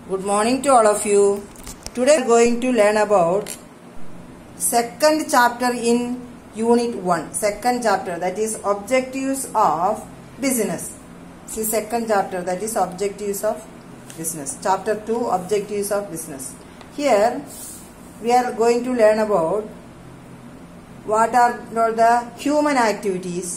Good morning to all of you. Today we are going to learn about second chapter in unit 1. Second chapter that is objectives of business. See second chapter that is objectives of business. Chapter 2 objectives of business. Here we are going to learn about what are the human activities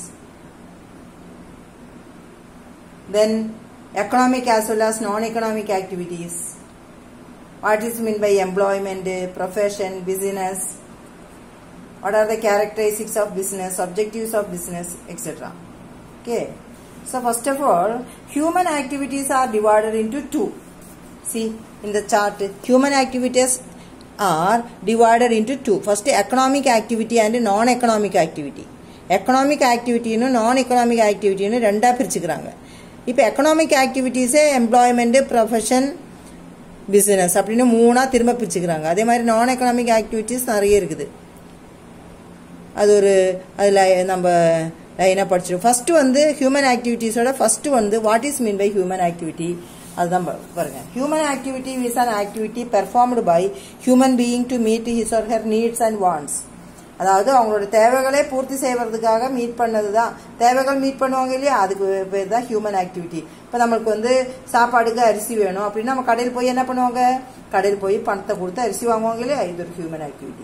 then economic as well as non-economic activities what is meant by employment profession business what are the characteristics of business objectives of business etc okay so first of all human activities are divided into two see in the chart human activities are divided into two first economic activity and non-economic activity economic ஆக்டிவிட்டின்னு non economic ஆக்டிவிட்டின்னு ரெண்டாக பிரிச்சுக்கிறாங்க இப்போ economic ஆக்டிவிட்டீஸே employment profession business அப்படின்னு மூணாக திரும்ப பிரிச்சுக்கிறாங்க அதே மாதிரி நான் எக்கனாமிக் ஆக்டிவிட்டீஸ் நிறைய இருக்குது அது ஒரு அதில் நம்ம லைனாக படிச்சிடும் ஃபஸ்ட்டு வந்து ஹியூமன் ஆக்டிவிட்டீஸோட ஃபஸ்ட்டு வந்து what is mean by human activity அதுதான் பாருங்க human activity is an activity performed by human being to meet his or her needs and wants அதாவது அவங்களோட தேவைகளே பூர்த்தி செய்வதற்காக மீட் பண்ணது தான் தேவைகள் மீட் பண்ணுவாங்க இல்லையா அதுக்கு பேர் தான் ஹியூமன் ஆக்டிவிட்டி இப்போ நம்மளுக்கு வந்து சாப்பாடுக்கு அரிசி வேணும் அப்படின்னா நம்ம கடையில் போய் என்ன பண்ணுவாங்க கடையில் போய் பணத்தை கொடுத்து அரிசி வாங்குவாங்க இல்லையா இது ஒரு human activity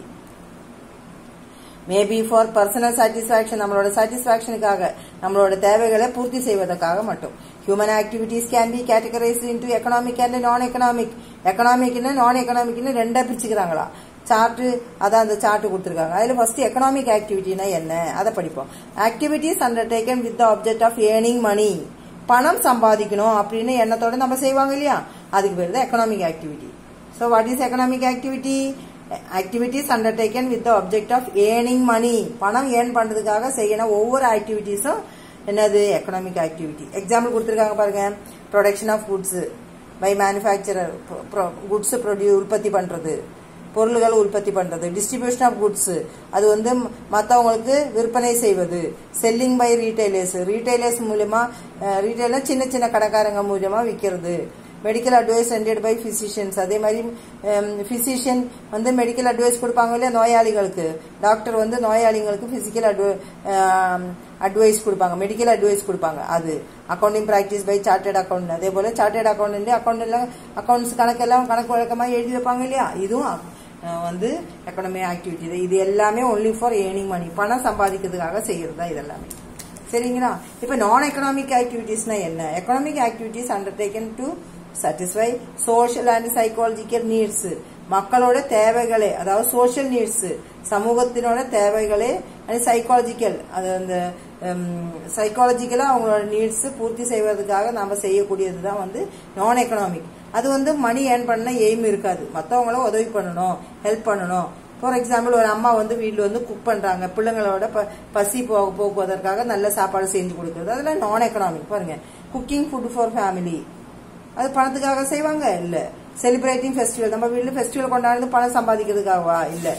maybe for personal satisfaction நம்மளோட சாட்டிஸ்பாக்சனுக்காக நம்மளோட தேவைகளை பூர்த்தி செய்வதற்காக மட்டும் human activities can be categorize into economic and non economic எக்கனாமிக்னு நான் எக்கனாமிக்னு ரெண்டா பிரிச்சுக்கிறாங்களா சார்ட்டு அதான் அந்த சார்ட்டு கொடுத்துருக்காங்க அதில் ஃபர்ஸ்ட் எக்கனாமிக் ஆக்டிவிட்டினா என்ன அதை படிப்போம் activities undertaken with the object of earning money பணம் சம்பாதிக்கணும் அப்படின்னு எண்ணத்தோட நம்ம செய்வாங்க இல்லையா அதுக்கு பேர் தான் economic activity so what is economic activity activities undertaken with the object of earning money பணம் ஏர்ன் பண்றதுக்காக செய்யணும் ஒவ்வொரு ஆக்டிவிட்டிஸும் என்னது எக்கனாமிக் ஆக்டிவிட்டி எக்ஸாம்பிள் கொடுத்துருக்காங்க பாருங்க production of goods by manufacturer goods produce உற்பத்தி பண்றது பொருள்கள் உற்பத்தி பண்றது டிஸ்ட்ரிபியூஷன் ஆஃப் குட்ஸ் அது வந்து மற்றவங்களுக்கு விற்பனை செய்வது செல்லிங் பை ரீட்டைலர்ஸ் ரீட்டைலர்ஸ் மூலியமா ரீட்டைலர் சின்ன சின்ன கடைக்காரங்க மூலியமா விற்கிறது medical advice rendered by physicians அதே மாதிரி பிசிஷியன் வந்து மெடிக்கல் அட்வைஸ் கொடுப்பாங்க இல்லையா நோயாளிகளுக்கு டாக்டர் வந்து நோயாளிகளுக்கு பிசிக்கல் அட்வை அட்வைஸ் கொடுப்பாங்க மெடிக்கல் அட்வைஸ் கொடுப்பாங்க அது accounting practice by chartered account அதே போல சார்ட்டர்ட் அக்கௌண்ட் அக்கௌண்ட் எல்லாம் அக்கௌண்ட்ஸ் கணக்கெல்லாம் கணக்கு வழக்கமாக எழுதி வைப்பாங்க இல்லையா இதுவும் வந்து எக்கனாமி ஆக்டிவிட்டி இது எல்லாமே ஒன்லி ஃபார் ஏர்னிங் மணி பணம் சம்பாதிக்கிறதுக்காக செய்யறது தான் இதெல்லாமே சரிங்களா இப்போ நான் எக்கனாமிக் ஆக்டிவிட்டிஸ்னா என்ன economic activities undertaken to satisfy social and psychological needs மக்களோட தேவைகளே அதாவது சோஷியல் நீட்ஸ் சமூகத்தினோட தேவைகளே அண்ட் சைக்காலஜிக்கல் அது அந்த சைக்காலஜிக்கலா அவங்களோட நீட்ஸ் பூர்த்தி செய்வதற்காக நம்ம செய்யக்கூடியது தான் வந்து நான் எக்கனாமிக் அது வந்து மணி ஏர்ன் பண்ண எய்ம் இருக்காது மற்றவங்கள உதவி பண்ணணும் ஹெல்ப் பண்ணணும் ஃபார் எக்ஸாம்பிள் ஒரு அம்மா வந்து வீட்டில் வந்து குக் பண்ணுறாங்க பிள்ளைங்களோட ப பசி போக போக்குவதற்காக நல்ல சாப்பாடு செஞ்சு கொடுக்குறது அதெல்லாம் நான் எக்கனாமிக் பாருங்க குக்கிங் ஃபுட் ஃபார் ஃபேமிலி அது பணத்துக்காக செய்வாங்க இல்லை செலிப்ரேட்டிங் ஃபெஸ்டிவல் நம்ம வீட்டில் ஃபெஸ்டிவல் கொண்டாடுறது பணம் சம்பாதிக்கிறதுக்காகவா இல்லை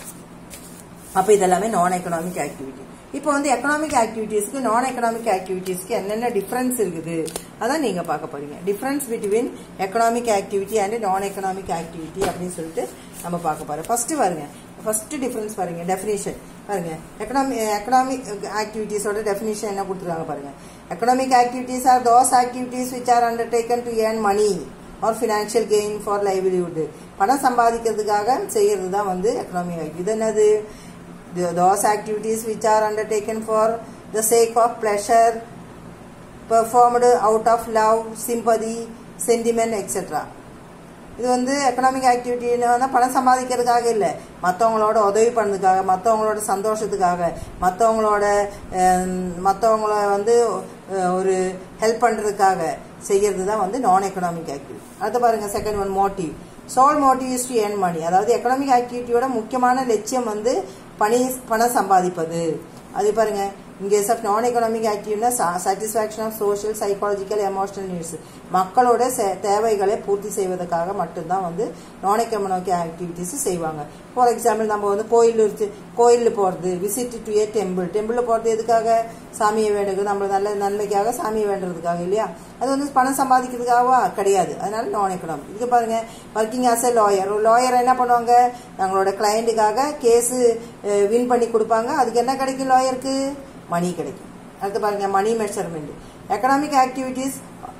அப்போ இதெல்லாமே நான் எக்கனாமிக் ஆக்டிவிட்டி இப்போ வந்து எக்கனாமிக் ஆக்டிவிட்டீஸ்க்கு நான் எக்கனாமிக் ஆக்டிவிட்டீஸ்க்கு என்னென்ன டிஃபரன்ஸ் இருக்குது அதான் நீங்க பார்க்க போறீங்க difference between economic activity and non economic activity அப்படின்னு சொல்லிட்டு நம்ம பார்க்க போறோம் ஃபர்ஸ்ட் பாருங்க ஃபர்ஸ்ட் டிஃபரன்ஸ் பாருங்க டெஃபினேஷன் பாருங்க எக்கனாமி எக்கனாமிக் ஆக்டிவிட்டீஸோட டெஃபினேஷன் என்ன கொடுத்துருக்காங்க பாருங்க economic activities are those activities which are undertaken to earn money or financial gain for livelihood பணம் சம்பாதிக்கிறதுக்காக செய்யறது தான் வந்து எக்கனாமிக் ஆக்டிவிட்டி இது என்னது those activities which are undertaken for the sake of pleasure performed out of love sympathy sentiment etc இது வந்து economic ஆக்டிவிட்டினா பணம் சம்பாதிக்கிறதுக்காக இல்லை மற்றவங்களோட உதவி பண்ணதுக்காக மற்றவங்களோட சந்தோஷத்துக்காக மற்றவங்களோட மற்றவங்கள வந்து ஒரு ஹெல்ப் பண்ணுறதுக்காக செய்யறது தான் வந்து நான் எக்கனாமிக் ஆக்டிவிட்டி அடுத்து பாருங்க second one motive sole motive is to earn money அதாவது எக்கனாமிக் ஆக்டிவிட்டியோட முக்கியமான லட்சியம் வந்து பணி பணம் சம்பாதிப்பது அது பாருங்க in case of non economic ஆக்டிவ்னா satisfaction of social psychological emotional needs மக்களோட சே- தேவைகளை பூர்த்தி செய்வதற்காக மட்டும்தான் வந்து நான் எக்கனாமிக் ஆக்டிவிட்டிஸ் செய்வாங்க ஃபார் எக்ஸாம்பிள் நம்ம வந்து கோயில் இருக்கு கோயிலில் போகிறது விசிட் டு ஏ டெம்பிள் டெம்பிளில் போகிறது எதுக்காக சாமியை வேண்டுறது நம்ம நல்ல நன்மைக்காக சாமியை வேண்டுறதுக்காக இல்லையா அது வந்து பணம் சம்பாதிக்கிறதுக்காகவா கிடையாது அதனால நான் எக்கனாமிக் இதுக்கு பாருங்க ஒர்க்கிங் ஆஸ் எ லாயர் ஒரு லாயர் என்ன பண்ணுவாங்க தங்களோட கிளையண்ட்டுக்காக கேஸு வின் பண்ணி கொடுப்பாங்க அதுக்கு என்ன கிடைக்கும் லாயருக்கு மணி கிடைக்கும் அடுத்து பாருங்க money measurement economic activities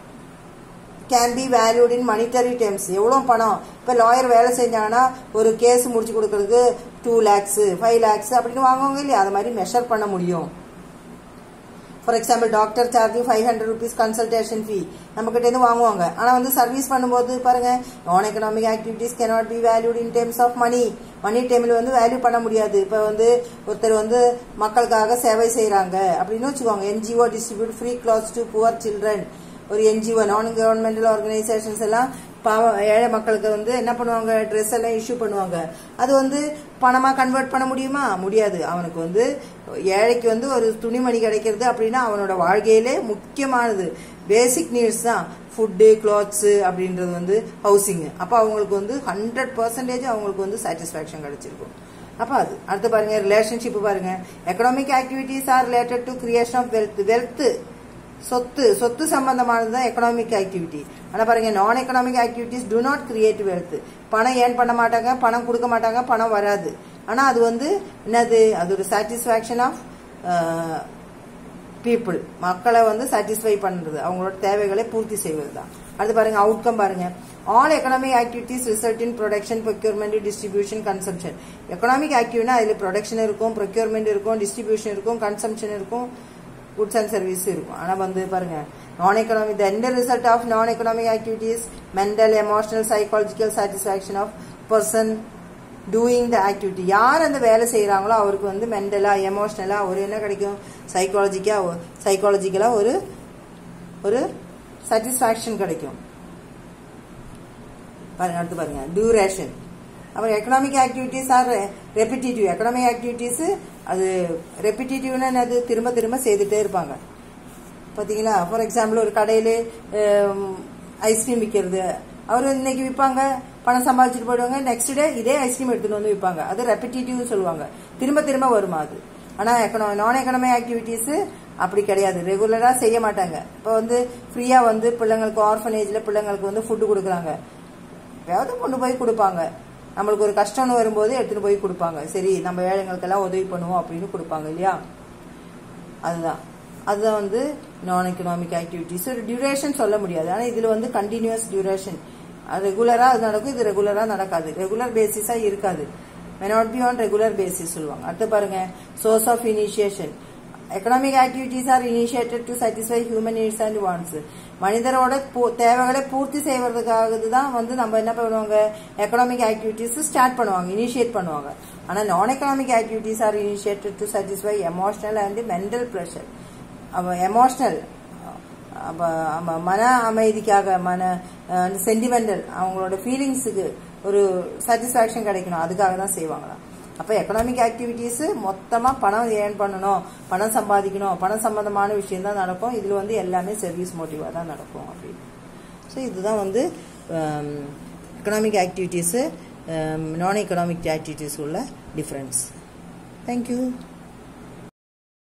can be valued in monetary terms எவ்வளோ பணம் இப்போ லாயர் வேலை செஞ்சாங்கன்னா ஒரு கேஸ் முடிச்சு கொடுக்கறதுக்கு டூ லேக்ஸ் ஃபைவ் லேக்ஸ் அப்படின்னு வாங்குவாங்க இல்லையா அது மாதிரி மெஷர் பண்ண முடியும் for example doctor charge five hundred rupees consultation fee நம்மக்கிட்ட இருந்து வாங்குவாங்க ஆனால் வந்து சர்வீஸ் பண்ணும்போது பாருங்க non economic activities cannot be valued in terms of money money டைமில் வந்து வேல்யூ பண்ண முடியாது இப்போ வந்து ஒருத்தர் வந்து மக்களுக்காக சேவை செய்கிறாங்க அப்படின்னு வச்சுக்கோங்க NGO distribute free clothes to poor children ஒரு என்ஜிஓ நான் கவர்மெண்டல் ஆர்கனைசேஷன்ஸ் எல்லாம் பாவம் ஏழை மக்களுக்கு வந்து என்ன பண்ணுவாங்க ட்ரெஸ் எல்லாம் இஷ்யூ பண்ணுவாங்க அது வந்து பணமாக கன்வெர்ட் பண்ண முடியுமா முடியாது அவனுக்கு வந்து ஏழைக்கு வந்து ஒரு துணிமணி கிடைக்கிறது அப்படின்னா அவனோட வாழ்க்கையிலே முக்கியமானது பேசிக் நீட்ஸ் தான் ஃபுட்டு கிளாத்ஸு அப்படின்றது வந்து ஹவுசிங்கு அப்போ அவங்களுக்கு வந்து ஹண்ட்ரட் பர்சன்டேஜ் அவங்களுக்கு வந்து சாட்டிஸ்ஃபேக்ஷன் கிடைச்சிருக்கும் அப்போ அது அடுத்து பாருங்க ரிலேஷன்ஷிப் பாருங்க economic activities are related to creation of wealth wealth சொத்து சொத்து சம்பந்தமானது தான் எக்கனாமிக் ஆக்டிவிட்டி ஆனால் பாருங்க non economic activities do not create wealth பணம் ஏர்ன் பண்ண மாட்டாங்க பணம் கொடுக்க மாட்டாங்க பணம் வராது ஆனால் அது வந்து என்னது அது ஒரு சாட்டிஸ்ஃபேக்ஷன் ஆஃப் பீப்புள் மக்களை வந்து சாட்டிஸ்ஃபை பண்ணுறது அவங்களோட தேவைகளை பூர்த்தி செய்வது தான் அடுத்து பாருங்க அவுட்கம் பாருங்க all economic activities result in production procurement distribution consumption economic ஆக்டிவ்னா அதில் ப்ரொடக்ஷன் இருக்கும் ப்ரொக்யூர்மெண்ட் இருக்கும் டிஸ்ட்ரிபியூஷன் இருக்கும் கன்சம்ஷன் இருக்கும் குட்ஸ் அண்ட் சர்வீஸ் இருக்கும் ஆனால் வந்து பாருங்க non economic the end result of non economic activities mental emotional psychological satisfaction of person doing the activity யார் அந்த வேலை செய்கிறாங்களோ அவருக்கு வந்து மென்டலாக எமோஷ்னலாக ஒரு என்ன கிடைக்கும் சைக்காலஜிக்காக சைக்காலஜிக்கலாக ஒரு ஒரு சாட்டிஸ்ஃபேக்ஷன் கிடைக்கும் பாருங்க அடுத்து பாருங்க டியூரேஷன் அப்புறம் economic activities are repetitive economic activities அது ரெப்பிட்டேட்டிவ்னா என்னது திரும்ப திரும்ப செய்துட்டே இருப்பாங்க பார்த்தீங்களா ஃபார் எக்ஸாம்பிள் ஒரு கடையில் ஐஸ்கிரீம் விற்கிறது அவர் இன்னைக்கு விற்பாங்க பணம் சம்பாதிச்சுட்டு போயிடுவாங்க நெக்ஸ்ட் டே இதே ஐஸ்கிரீம் எடுத்துட்டு வந்து விற்பாங்க அது ரெப்பிட்டேட்டிவ்னு சொல்லுவாங்க திரும்ப திரும்ப வருமா அது ஆனால் எக்கனோ நான் எக்கனாமிக் ஆக்டிவிட்டீஸ் அப்படி கிடையாது ரெகுலராக செய்ய மாட்டாங்க இப்போ வந்து ஃப்ரீயாக வந்து பிள்ளைங்களுக்கு ஆர்ஃபனேஜில் பிள்ளைங்களுக்கு வந்து ஃபுட்டு கொடுக்குறாங்க எப்பயாவது கொண்டு போய் கொடுப்பாங்க நம்மளுக்கு ஒரு கஷ்டம்னு வரும்போது எடுத்துட்டு போய் கொடுப்பாங்க சரி நம்ம ஏழைங்களுக்கெல்லாம் உதவி பண்ணுவோம் அப்படின்னு கொடுப்பாங்க இல்லையா அதுதான் அதுதான் வந்து நான் எக்கனாமிக் ஆக்டிவிட்டிஸ் ஒரு டியூரேஷன் சொல்ல முடியாது ஆனால் இதில் வந்து கண்டினியூஸ் டியூரேஷன் ரெகுலராக அது நடக்கும் இது ரெகுலராக நடக்காது ரெகுலர் பேசிஸாக இருக்காது may not be on regular basis சொல்லுவாங்க அடுத்து பாருங்க source of initiation economic activities are initiated to satisfy human needs and wants மனிதரோட பூ- தேவைகளை பூர்த்தி செய்வதற்காக தான் வந்து நம்ம என்ன பண்ணுவாங்க எக்கனாமிக் ஆக்டிவிட்டீஸ் ஸ்டார்ட் பண்ணுவாங்க இனிஷியேட் பண்ணுவாங்க ஆனால் non economic activities are initiated to satisfy emotional and mental pressure அவ எமோஷனல் அப்ப நம்ம மன அமைதிக்காக மன சென்டிமெண்டல் அவங்களோட ஃபீலிங்ஸுக்கு ஒரு சாட்டிஸ்ஃபேக்ஷன் கிடைக்கணும் அதுக்காக தான் செய்வாங்களாம் அப்போ எக்கனாமிக் ஆக்டிவிட்டீஸ் மொத்தமாக பணம் ஏர்ன் பண்ணணும் பணம் சம்பாதிக்கணும் பணம் சம்பந்தமான விஷயம் தான் நடக்கும் இதில் வந்து எல்லாமே சர்வீஸ் மோட்டிவாக தான் நடக்கும் அப்படின்னு ஸோ இதுதான் வந்து economic activities non economic activities உள்ள டிஃப்ரென்ஸ் தேங்க்யூ